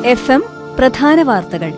F M പ്രധാന വാർത്തകൾ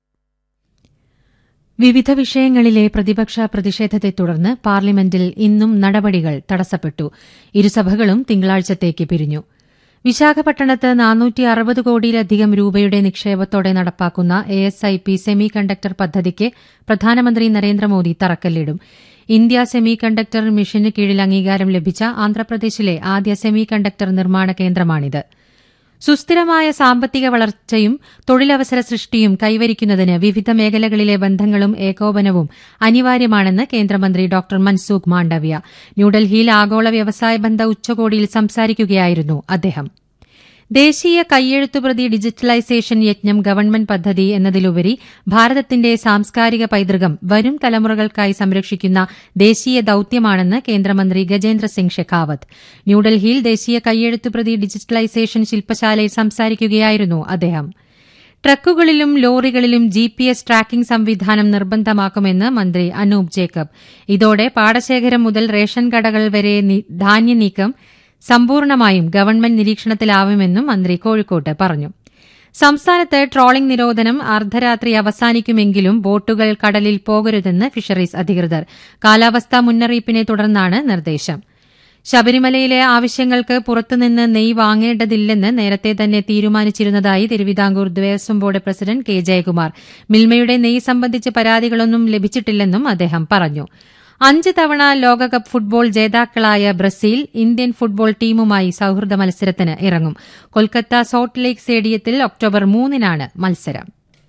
വിവിധ വിഷയങ്ങളിലെ പ്രതിപക്ഷ പ്രതിഷേധത്തെ തുടർന്ന് പാർലമെന്റിൽ ഇന്നും നടപടികൾ തടസ്സപ്പെട്ടു ഇരുസഭകളും തിങ്കളാഴ്ചത്തേക്ക് പിരിഞ്ഞു വിശാഖപട്ടണത്ത് നാനൂറ്റി അറുപത് കോടിയിലധികം രൂപയുടെ നിക്ഷേപത്തോടെ നടപ്പാക്കുന്ന A S I P semiconductor പദ്ധതിക്ക് പ്രധാനമന്ത്രി നരേന്ദ്രമോദി തറക്കല്ലിടും ഇന്ത്യ സെമി കണ്ടക്ടർ മിഷന് കീഴിൽ അംഗീകാരം ലഭിച്ച ആന്ധ്രാപ്രദേശിലെ ആദ്യ സെമി കണ്ടക്ടർ നിർമ്മാണ കേന്ദ്രമാണിത് സുസ്ഥിരമായ സാമ്പത്തിക വളർച്ചയും തൊഴിലവസര സൃഷ്ടിയും കൈവരിക്കുന്നതിന് വിവിധ മേഖലകളിലെ ബന്ധങ്ങളും ഏകോപനവും അനിവാര്യമാണെന്ന് കേന്ദ്രമന്ത്രി ഡോക്ടർ മൻസൂഖ് മാണ്ഡവ്യ ന്യൂഡൽഹിയിൽ ആഗോള വ്യവസായ ബന്ധ ഉച്ചകോടിയിൽ സംസാരിക്കുകയായിരുന്നു അദ്ദേഹം ദേശീയ കയ്യെഴുത്തുപ്രതി ഡിജിറ്റലൈസേഷൻ യജ്ഞം ഗവൺമെന്റ് പദ്ധതി എന്നതിലുപരി ഭാരതത്തിന്റെ സാംസ്കാരിക പൈതൃകം വരും തലമുറകൾക്കായി സംരക്ഷിക്കുന്ന ദേശീയ ദൌത്യമാണെന്ന് കേന്ദ്രമന്ത്രി ഗജേന്ദ്ര സിംഗ് ഷെഖാവത്ത് ന്യൂഡൽഹിയിൽ ദേശീയ കയ്യെഴുത്തുപ്രതി ഡിജിറ്റലൈസേഷൻ ശില്പശാലയിൽ സംസാരിക്കുകയായിരുന്നു അദ്ദേഹം ട്രക്കുകളിലും ലോറികളിലും ജി പി എസ് ട്രാക്കിംഗ് സംവിധാനം നിർബന്ധമാക്കുമെന്ന് മന്ത്രി അനൂപ് ജേക്കബ് ഇതോടെ പാടശേഖരം മുതൽ റേഷൻ കടകൾ വരെ ധാന്യനീക്കം സമ്പൂർണമായും ഗവൺമെന്റ് നിരീക്ഷണത്തിലാവുമെന്നും മന്ത്രി കോഴിക്കോട്ട് പറഞ്ഞു സംസ്ഥാനത്ത് ട്രോളിംഗ് നിരോധനം അർദ്ധരാത്രി അവസാനിക്കുമെങ്കിലും ബോട്ടുകൾ കടലിൽ പോകരുതെന്ന് ഫിഷറീസ് അധികൃതർ കാലാവസ്ഥാ മുന്നറിയിപ്പിനെ തുടർന്നാണ് നിർദ്ദേശം ശബരിമലയിലെ ആവശ്യങ്ങൾക്ക് പുറത്തുനിന്ന് നെയ് വാങ്ങേണ്ടതില്ലെന്ന് നേരത്തെ തന്നെ തീരുമാനിച്ചിരുന്നതായി Thiruvithamkoor Devaswom board president K Jayakumar മിൽമയുടെ നെയ് സംബന്ധിച്ച് പരാതികളൊന്നും ലഭിച്ചിട്ടില്ലെന്നും അദ്ദേഹം പറഞ്ഞു അഞ്ച് തവണ ലോകകപ്പ് ഫുട്ബോൾ ജേതാക്കളായ ബ്രസീൽ ഇന്ത്യൻ ഫുട്ബോൾ ടീമുമായി സൌഹൃദ മത്സരത്തിന് ഇറങ്ങും കൊൽക്കത്ത സോൾട്ട് ലേക്ക് സ്റ്റേഡിയത്തിൽ ഒക്ടോബർ മൂന്നിനാണ് മത്സരം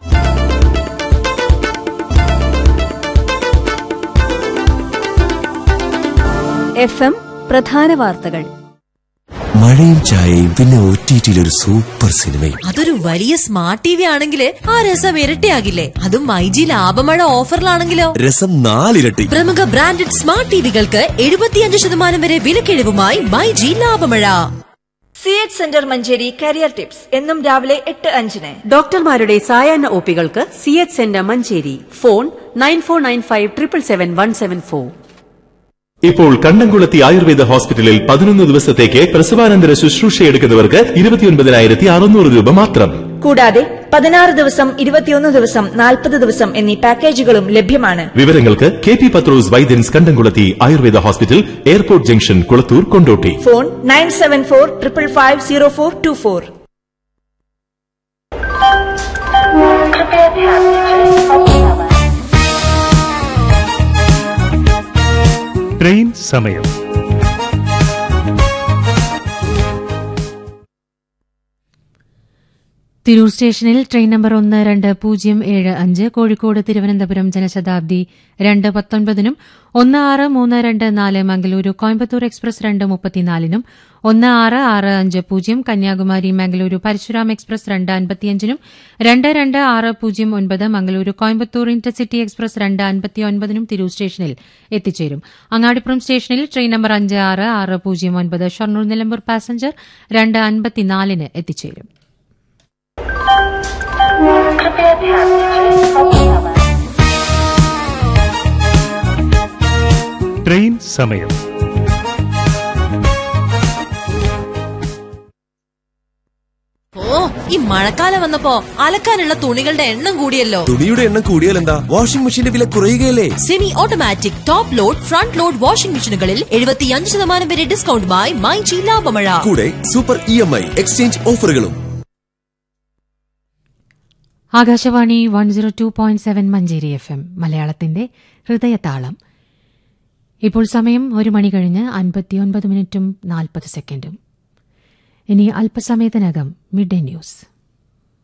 എഫ് എം പ്രധാന വാർത്തകൾ മഴയും ചായയും പിന്നെ ഒ ടി ഒരു സൂപ്പർ സിനിമയും അതൊരു വലിയ സ്മാർട്ട് ടി വി ആണെങ്കിൽ ആ രസം ഇരട്ടിയാകില്ലേ അതും മൈജി ലാഭമഴ ഓഫറിലാണെങ്കിലോ രസം നാലിരട്ടി പ്രമുഖ ബ്രാൻഡഡ് സ്മാർട്ട് ടിവികൾക്ക് എഴുപത്തിയഞ്ച് ശതമാനം വരെ വിലക്കിഴിവുമായി മൈജി ലാഭമഴ C H centre Manjeri career tips എന്നും രാവിലെ എട്ട് അഞ്ചിന് ഡോക്ടർമാരുടെ സായാഹ്ന ഒപികൾക്ക് C H centre Manjeri phone nine four nine five triple seven one seven four ഇപ്പോൾ കണ്ടംകുളത്തി ആയുർവേദ ഹോസ്പിറ്റലിൽ പതിനൊന്ന് ദിവസത്തേക്ക് പ്രസവാനന്തര ശുശ്രൂഷ എടുക്കുന്നവർക്ക് ഇരുപത്തിയൊൻപതിനായിരത്തി അറുന്നൂറ് രൂപ മാത്രം കൂടാതെ പതിനാറ് ദിവസം ഇരുപത്തിയൊന്ന് ദിവസം നാൽപ്പത് ദിവസം എന്നീ പാക്കേജുകളും ലഭ്യമാണ് വിവരങ്ങൾക്ക് കെ പി പത്രോസ് വൈദ്യൻസ് Kandamkulathy Ayurveda hospital airport junction Kulathur Kondotty phone nine seven four triple five zero four two four train സമയം തിരൂർ സ്റ്റേഷനിൽ ട്രെയിൻ നമ്പർ ഒന്ന് രണ്ട് പൂജ്യം ഏഴ് അഞ്ച് കോഴിക്കോട് തിരുവനന്തപുരം ജനശതാബ്ദി രണ്ട് പത്തൊൻപതിനും ഒന്ന് ആറ് മൂന്ന് രണ്ട് നാല് മംഗലൂരു കോയമ്പത്തൂർ എക്സ്പ്രസ് രണ്ട് മുപ്പത്തിനാലിനും ഒന്ന് ആറ് ആറ് അഞ്ച് പൂജ്യം കന്യാകുമാരി മംഗലൂരു പരശുരാം എക്സ്പ്രസ് രണ്ട് അൻപത്തിയഞ്ചിനും രണ്ട് രണ്ട് ആറ് പൂജ്യം ഒൻപത് മംഗലൂരു കോയമ്പത്തൂർ ഇന്റർസിറ്റി എക്സ്പ്രസ് രണ്ട് അൻപത്തിയൊൻപതിനും തിരൂർ സ്റ്റേഷനിൽ എത്തിച്ചേരും അങ്ങാടിപ്പുറം സ്റ്റേഷനിൽ ട്രെയിൻ നമ്പർ അഞ്ച് ആറ് ആറ് പൂജ്യം ഒൻപത് ഷൊർണൂർ നിലമ്പൂർ പാസഞ്ചർ രണ്ട് അൻപത്തിനാലിന് എത്തിച്ചേരും ട്രെയിൻ സമയം ഓ ഈ മഴക്കാലം വന്നപ്പോ അലക്കാനുള്ള തുണികളുടെ എണ്ണം കൂടിയല്ലോ തുണിയുടെ എണ്ണം കൂടിയാൽ എന്താ വാഷിംഗ് മെഷീന്റെ വില കുറയുകയല്ലേ semi automatic top load front load washing മെഷീനുകളിൽ എഴുപത്തിയഞ്ച് ശതമാനം വരെ ഡിസ്കൗണ്ടുമായി മൈജി ലാഭമഴ കൂടെ super E M I exchange ഓഫറുകളും Akashvani one zero two point seven Manjeri F M മലയാളത്തിന്റെ ഹൃദയതാളം ഇപ്പോൾ സമയം ഒരു മണി കഴിഞ്ഞ് അൻപത്തിയൊൻപത് മിനിറ്റും നാൽപ്പത് സെക്കൻഡും ഇനി അല്പസമയത്തിനകം മിഡ് ഡേ ന്യൂസ്